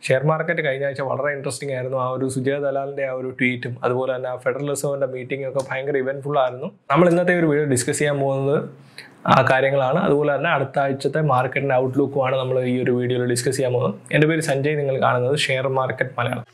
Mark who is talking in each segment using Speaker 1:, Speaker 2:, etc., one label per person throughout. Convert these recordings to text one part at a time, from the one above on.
Speaker 1: share market കഴിഞ്ഞ ആഴ്ച വളരെ ഇൻട്രസ്റ്റിംഗ് ആയിരുന്നു ആ ഒരു സുജയ ദലാലിന്റെ ആ ഒരു ട്വീറ്റും അതുപോലെ തന്നെ ആ ഫെഡറൽ റിസർവിന്റെ മീറ്റിംഗ് ഒക്കെ ഭയങ്കര ഇവന്റ്ഫുൾ ആയിരുന്നു നമ്മൾ ഇന്നത്തെ ഒരു വീഡിയോ ഡിസ്കസ് ചെയ്യാൻ പോകുന്നത് ആ കാര്യങ്ങളാണ് അതുപോലെ തന്നെ അടുത്ത ആഴ്ചത്തെ മാർക്കറ്റിന്റെ ഔട്ട്ലുക്കുമാണ് നമ്മൾ ഈ ഒരു വീഡിയോയിൽ ഡിസ്കസ് ചെയ്യാൻ പോകുന്നത് എൻ്റെ പേര് സഞ്ജയ് നിങ്ങൾ കാണുന്നത് ഷെയർ മാർക്കറ്റ് മലയാളം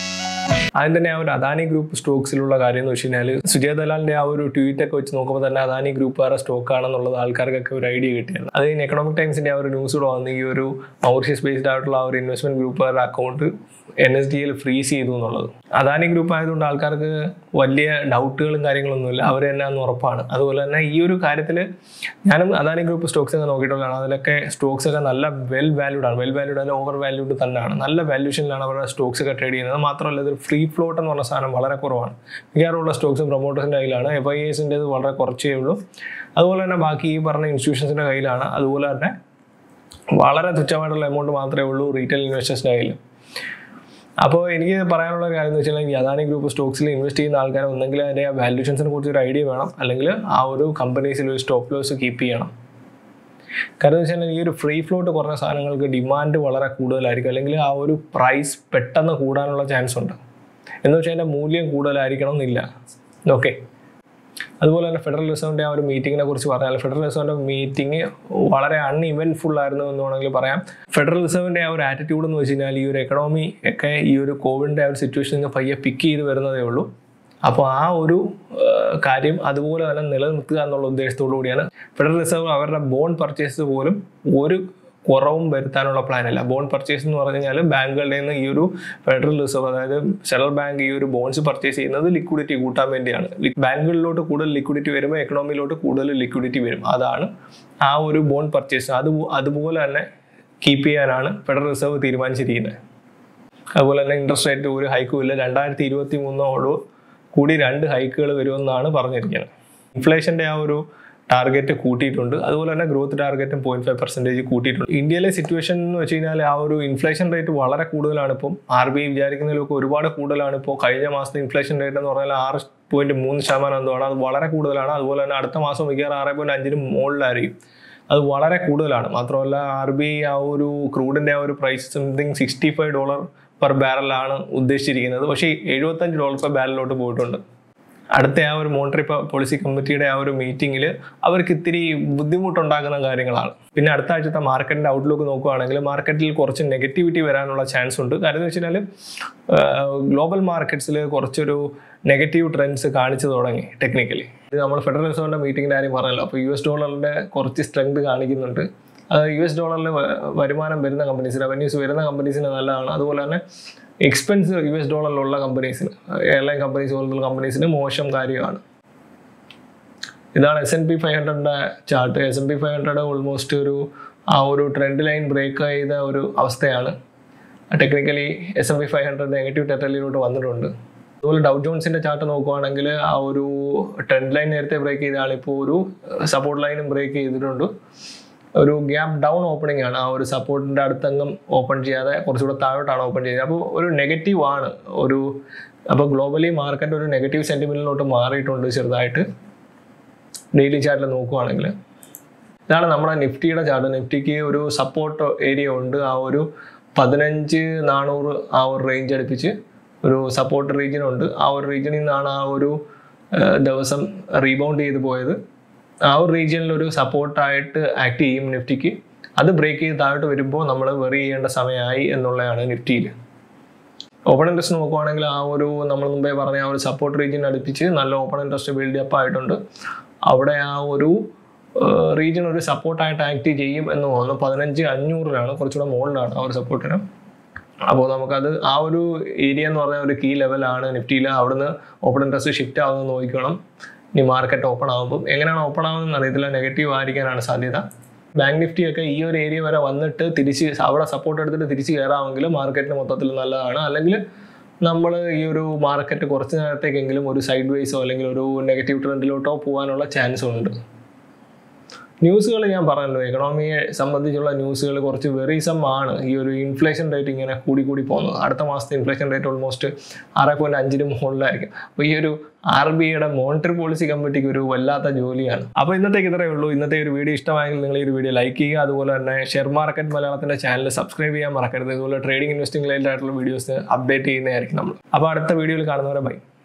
Speaker 1: ആദ്യം തന്നെ ആ ഒരു അദാനി ഗ്രൂപ്പ് സ്റ്റോക്സിലുള്ള കാര്യം എന്ന് വെച്ച് കഴിഞ്ഞാൽ സുജയ് ദലാലിന്റെ ആ ഒരു ട്വീറ്റ് ഒക്കെ വെച്ച് നോക്കുമ്പോൾ തന്നെ അദാനി ഗ്രൂപ്പുകാരുടെ സ്റ്റോക്ക് ആണെന്നുള്ളത് ആൾക്കാർക്കൊക്കെ ഒരു ഐഡിയ കിട്ടിയത് അത് കഴിഞ്ഞ് എക്കണോമിക് ടൈംസിന്റെ ആ ഒരു ന്യൂസ് കൂടെ വന്ന് ഈ ഒരു മൗറിഷ്യസ് ബേസ്ഡ് ആയിട്ടുള്ള ആ ഒരു ഇൻവെസ്റ്റ്മെന്റ് ഗ്രൂപ്പുകാരുടെ account N S D L freeze ചെയ്തു എന്നുള്ളത് അദാനി ഗ്രൂപ്പ് ആയതുകൊണ്ട് ആൾക്കാർക്ക് വലിയ ഡൗട്ടുകളും കാര്യങ്ങളൊന്നുമില്ല അവർ തന്നെ അന്ന് ഉറപ്പാണ് അതുപോലെ തന്നെ ഈ ഒരു കാര്യത്തിൽ ഞാനും അദാനി ഗ്രൂപ്പ് സ്റ്റോക്സ് ഒക്കെ നോക്കിയിട്ടുള്ളതാണ് അതിലൊക്കെ സ്റ്റോക്സ് ഒക്കെ നല്ല വെൽ വാല്യൂഡ് ആണ് വെൽ വാല്യൂഡ് അല്ല ഓവർ വാല്യൂഡ് തന്നെയാണ് നല്ല വാല്യൂഷനിലാണ് അവരുടെ സ്റ്റോക്സ് ഒക്കെ ട്രേഡ് ചെയ്യുന്നത് മാത്രമല്ല ഇത് ഫ്രീ ഫ്ലോട്ട് എന്ന് പറഞ്ഞ സാധനം വളരെ കുറവാണ് മിക്കവാറുള്ള സ്റ്റോക്സ് പ്രൊമോട്ടേഴ്സിൻ്റെ കയ്യിലാണ് എഫ് ഐ എസിൻ്റെത് വളരെ കുറച്ചേ ഉള്ളൂ അതുപോലെ തന്നെ ബാക്കി ഈ പറഞ്ഞ ഇൻസ്റ്റിറ്റ്യൂഷൻസിൻ്റെ കയ്യിലാണ് അതുപോലെ തന്നെ വളരെ തുച്ഛമായിട്ടുള്ള എമൗണ്ട് മാത്രമേ ഉള്ളൂ റീറ്റെയിൽ ഇൻവെസ്റ്റേഴ്സിൻ്റെ കയ്യിൽ അപ്പോൾ എനിക്ക് പറയാനുള്ള ഒരു കാര്യം എന്ന് വെച്ചാൽ ഈ അദാനി ഗ്രൂപ്പ് സ്റ്റോക്സിൽ ഇൻവെസ്റ്റ് ചെയ്യുന്ന ആൾക്കാർ ഒന്നെങ്കിൽ അതിൻ്റെ ആ വാല്യൂഷൻസിനെ കുറിച്ച് ഒരു ഐഡിയ വേണം അല്ലെങ്കിൽ ആ ഒരു കമ്പനീസിൽ ഒരു സ്റ്റോപ്പ് ലോസ് കീപ്പ് ചെയ്യണം കാരണം എന്ന് വെച്ചാൽ ഈ ഒരു ഫ്രീ ഫ്ലോട്ട് കുറഞ്ഞ സാധനങ്ങൾക്ക് ഡിമാൻഡ് വളരെ കൂടുതലായിരിക്കും അല്ലെങ്കിൽ ആ ഒരു പ്രൈസ് പെട്ടെന്ന് കൂടാനുള്ള ചാൻസ് ഉണ്ട് എന്ന് വെച്ചാൽ അതിൻ്റെ മൂല്യം കൂടുതലായിരിക്കണം എന്നില്ല ഓക്കെ അതുപോലെ തന്നെ ഫെഡറൽ റിസർവിൻ്റെ ആ ഒരു മീറ്റിങ്ങിനെ കുറിച്ച് പറഞ്ഞാൽ ഫെഡറൽ റിസർവിൻ്റെ മീറ്റിംഗ് വളരെ അൺഇവൻറ്റ്ഫുൾ ആയിരുന്നു എന്ന് വേണമെങ്കിൽ പറയാം ഫെഡറൽ റിസർവിൻ്റെ ആ ഒരു ആറ്റിറ്റ്യൂഡ് എന്ന് വെച്ച് കഴിഞ്ഞാൽ ഈ ഒരു എക്കണോമി ഒക്കെ ഈ ഒരു കോവിഡിൻ്റെ ആ ഒരു സിറ്റുവേഷൻ പയ്യെ പിക്ക് ചെയ്ത് വരുന്നതേ ഉള്ളൂ അപ്പോൾ ആ ഒരു കാര്യം അതുപോലെ തന്നെ നിലനിർത്തുക എന്നുള്ള ഉദ്ദേശത്തോടു കൂടിയാണ് ഫെഡറൽ റിസർവ് അവരുടെ ബോണ്ട് പർച്ചേസ് പോലും ഒരു കുറവും വരുത്താനുള്ള പ്ലാൻ അല്ല ബോണ്ട് പർച്ചേസ് എന്ന് പറഞ്ഞു കഴിഞ്ഞാൽ ബാങ്കുകളുടെ നിന്ന് ഈ ഒരു ഫെഡറൽ റിസർവ് അതായത് സെൻട്രൽ ബാങ്ക് ഈ ഒരു ബോൺസ് പർച്ചേസ് ചെയ്യുന്നത് ലിക്വിഡിറ്റി കൂട്ടാൻ വേണ്ടിയാണ് ബാങ്കുകളിലോട്ട് കൂടുതൽ ലിക്വിഡിറ്റി വരുമ്പോൾ എക്കണോമിയിലോട്ട് കൂടുതൽ ലിക്വിഡിറ്റി വരും അതാണ് ആ ഒരു ബോണ്ട് പർച്ചേസ് അത് അതുപോലെ തന്നെ കീപ്പ് ചെയ്യാനാണ് ഫെഡറൽ റിസർവ് തീരുമാനിച്ചിരിക്കുന്നത് അതുപോലെ തന്നെ ഇൻട്രസ്റ്റ് റേറ്റ് ഒരു ഹൈക്കും ഇല്ല രണ്ടായിരത്തി ഇരുപത്തി മൂന്നോട് കൂടി രണ്ട് ഹൈക്കുകൾ വരുമെന്നാണ് പറഞ്ഞിരിക്കുന്നത് ഇൻഫ്ലേഷൻ്റെ ആ ഒരു ടാർഗറ്റ് കൂട്ടിയിട്ടുണ്ട് അതുപോലെ തന്നെ ഗ്രോത്ത് ടാർഗറ്റും പോയിന്റ് ഫൈവ് പെർസെൻറ്റേജ് കൂട്ടിയിട്ടുണ്ട് ഇന്ത്യയിലെ സിറ്റുവേഷൻ എന്ന് വെച്ച് കഴിഞ്ഞാൽ ആ ഒരു ഇൻഫ്ലേഷൻ റേറ്റ് വളരെ കൂടുതലാണ് ഇപ്പം ആർ ബി ഐ വിചാരിക്കുന്നതിലൊക്കെ ഒരുപാട് കൂടുതലാണ് ഇപ്പോൾ കഴിഞ്ഞ മാസത്തെ ഇൻഫ്ലേഷൻ റേറ്റ് എന്ന് പറഞ്ഞാൽ ആറ് പോയിന്റ് മൂന്ന് ശതമാനം എന്താണ് അത് വളരെ കൂടുതലാണ് അതുപോലെ തന്നെ അടുത്ത മാസം മിക്കവാറും ആറ് പോയിന്റ് അഞ്ചിന് മുകളിലായിരിക്കും അത് വളരെ കൂടുതലാണ് മാത്രമല്ല ആർ ബി ഐ ആ ഒരു ക്രൂഡിൻ്റെ ആ ഒരു price something sixty five dollar per ബാരലാണ് ഉദ്ദേശിച്ചിരിക്കുന്നത് പക്ഷേ എഴുപത്തഞ്ച് ഡോളർ പെർ ബാരലിലോട്ട് പോയിട്ടുണ്ട് അടുത്ത ആ ഒരു മോണിറ്ററി പോളിസി കമ്മിറ്റിയുടെ ആ ഒരു മീറ്റിംഗിൽ അവർക്ക് ഇത്തിരി ബുദ്ധിമുട്ടുണ്ടാകുന്ന കാര്യങ്ങളാണ് പിന്നെ അടുത്ത ആഴ്ചത്തെ മാർക്കറ്റിന്റെ ഔട്ട്ലുക്ക് നോക്കുകയാണെങ്കിൽ മാർക്കറ്റിൽ കുറച്ച് നെഗറ്റിവിറ്റി വരാനുള്ള ചാൻസ് ഉണ്ട് കാര്യം എന്ന് വെച്ച് കഴിഞ്ഞാൽ ഗ്ലോബൽ മാർക്കറ്റ്സിൽ കുറച്ചൊരു നെഗറ്റീവ് ട്രെൻഡ്സ് കാണിച്ചു തുടങ്ങി ടെക്നിക്കലി ഇത് നമ്മൾ ഫെഡറൽ റിസർവിന്റെ മീറ്റിംഗിന്റെ കാര്യം പറഞ്ഞല്ലോ അപ്പോൾ യു എസ് ഡോളറിന്റെ കുറച്ച് സ്ട്രെങ്ത് കാണിക്കുന്നുണ്ട് അത് യു എസ് ഡോളറിൽ വരുമാനം വരുന്ന കമ്പനീസ് റവന്യൂസ് വരുന്ന കമ്പനീസിന് നല്ലതാണ് അതുപോലെ തന്നെ എക്സ്പെൻസ് യു എസ് ഡോളറിലുള്ള കമ്പനീസിന് എയർലൈൻ കമ്പനീസ് പോലുള്ള കമ്പനീസിന് മോശം കാര്യമാണ് ഇതാണ് എസ് എൻ പി ഫൈവ് ഹൺഡ്രഡിൻ്റെ chart S N P five hundred almost ഒരു ആ ഒരു ട്രെൻഡ് ലൈൻ ബ്രേക്ക് ചെയ്ത ഒരു അവസ്ഥയാണ് technically S N P five hundred negative ടെറ്റലിലോട്ട് വന്നിട്ടുണ്ട് അതുപോലെ ഡൗ ജോൺസിന്റെ ചാർട്ട് നോക്കുവാണെങ്കിൽ ആ ഒരു ട്രെൻഡ് ലൈൻ നേരത്തെ ബ്രേക്ക് ചെയ്താണ് ഇപ്പോൾ ഒരു സപ്പോർട്ട് ലൈനും ബ്രേക്ക് ചെയ്തിട്ടുണ്ട് ഒരു ഗ്യാപ്പ് ഡൗൺ ഓപ്പണിംഗ് ആണ് ആ ഒരു സപ്പോർട്ടിന്റെ അടുത്തങ്ങും ഓപ്പൺ ചെയ്യാതെ കുറച്ചുകൂടെ താഴോട്ടാണ് ഓപ്പൺ ചെയ്യുന്നത് അപ്പോൾ ഒരു നെഗറ്റീവ് ആണ് ഒരു അപ്പോൾ ഗ്ലോബലി മാർക്കറ്റ് ഒരു നെഗറ്റീവ് സെന്റിമെന്റിലോട്ട് മാറിയിട്ടുണ്ട് ചെറുതായിട്ട് ഡെയിലി ചാർട്ടിൽ നോക്കുവാണെങ്കിൽ ഇതാണ് നമ്മുടെ നിഫ്റ്റിയുടെ ചാർട്ട് നിഫ്റ്റിക്ക് ഒരു സപ്പോർട്ട് ഏരിയ ഉണ്ട് ആ ഒരു പതിനഞ്ച് നാനൂറ് ആ ഒരു റേഞ്ച് അടുപ്പിച്ച് ഒരു സപ്പോർട്ട് റീജിയൻ ഉണ്ട് ആ ഒരു റീജിയനിൽ നിന്നാണ് ആ ഒരു ദിവസം റീബൗണ്ട് ചെയ്ത് പോയത് ആ ഒരു റീജിയനിൽ ഒരു സപ്പോർട്ടായിട്ട് ആക്ട് ചെയ്യും നിഫ്റ്റിക്ക് അത് ബ്രേക്ക് ചെയ്ത് താഴോട്ട് വരുമ്പോൾ നമ്മൾ വെറി ചെയ്യേണ്ട സമയമായി എന്നുള്ളതാണ് നിഫ്റ്റിയിൽ ഓപ്പൺ ഇൻട്രസ്റ്റ് നോക്കുവാണെങ്കിൽ ആ ഒരു നമ്മൾ മുമ്പേ പറഞ്ഞ ആ ഒരു സപ്പോർട്ട് റീജിയൻ അടുപ്പിച്ച് നല്ല ഓപ്പൺ ഇൻട്രസ്റ്റ് ബിൽഡ് അപ്പ് ആയിട്ടുണ്ട് അവിടെ ആ ഒരു റീജിയൻ ഒരു സപ്പോർട്ടായിട്ട് ആക്ട് ചെയ്യും എന്ന് തോന്നുന്നു പതിനഞ്ച് അഞ്ഞൂറിലാണ് കുറച്ചുകൂടെ മുകളിലാണ് ആ ഒരു സപ്പോർട്ടിന് അപ്പോൾ നമുക്കത് ആ ഒരു ഏരിയ എന്ന് പറഞ്ഞ ഒരു കീ ലെവലാണ് നിഫ്റ്റിയിൽ അവിടുന്ന് ഓപ്പൺ ഇൻട്രസ്റ്റ് ഷിഫ്റ്റ് ആവുന്നത് നോക്കണം ഇനി മാർക്കറ്റ് ഓപ്പൺ ആകുമ്പോൾ എങ്ങനെയാണ് ഓപ്പൺ ആവുന്നതെന്ന് അറിയത്തില്ല നെഗറ്റീവ് ആയിരിക്കാനാണ് സാധ്യത ബാങ്ക് നിഫ്റ്റി ഒക്കെ ഈ ഒരു ഏരിയ വരെ വന്നിട്ട് തിരിച്ച് അവിടെ സപ്പോർട്ട് എടുത്തിട്ട് തിരിച്ച് കയറാമെങ്കിൽ മാർക്കറ്റിന് മൊത്തത്തിൽ നല്ലതാണ് അല്ലെങ്കിൽ നമ്മൾ ഈ ഒരു മാർക്കറ്റ് കുറച്ച് നേരത്തേക്കെങ്കിലും ഒരു സൈഡ് വേസോ അല്ലെങ്കിൽ ഒരു നെഗറ്റീവ് ട്രെൻഡിലോട്ടോ പോകാനുള്ള ചാൻസ് ഉണ്ട് ന്യൂസുകൾ ഞാൻ പറഞ്ഞല്ലോ എക്കണോമിയെ സംബന്ധിച്ചുള്ള ന്യൂസുകൾ കുറച്ച് വെറീസം ആണ് ഈ ഒരു ഇൻഫ്ലേഷൻ റേറ്റ് ഇങ്ങനെ കൂടി കൂടി പോകുന്നത് അടുത്ത മാസത്തെ ഇൻഫ്ലേഷൻ റേറ്റ് ഓൾമോസ്റ്റ് ആറ് പോയിന്റ് അഞ്ചിന് മുകളിലായിരിക്കും അപ്പോൾ ഈ ഒരു ആർ ബി ഐയുടെ മോണിറ്ററി പോളിസി കമ്മിറ്റിക്ക് ഒരു വല്ലാത്ത ജോലിയാണ് അപ്പോൾ ഇന്നത്തേക്ക് ഇത്രയേ ഉള്ളൂ ഇന്നത്തെ ഒരു വീഡിയോ ഇഷ്ടമായെങ്കിൽ നിങ്ങൾ ഈ ഒരു വീഡിയോ ലൈക്ക് ചെയ്യുക അതുപോലെ തന്നെ ഷെയർ മാർക്കറ്റ് മലയാളത്തിൻ്റെ ചാനൽ സബ്സ്ക്രൈബ് ചെയ്യാൻ മറക്കരുത് ഇതുപോലെ ട്രേഡിംഗ് ഇൻവെസ്റ്റിംഗ് റിലേറ്റഡ് ആയിട്ടുള്ള വീഡിയോസ് അപ്ഡേറ്റ് ചെയ്യുന്നതായിരിക്കും നമ്മൾ അപ്പോൾ അടുത്ത വീഡിയോയിൽ കാണുന്നവരെ ബൈ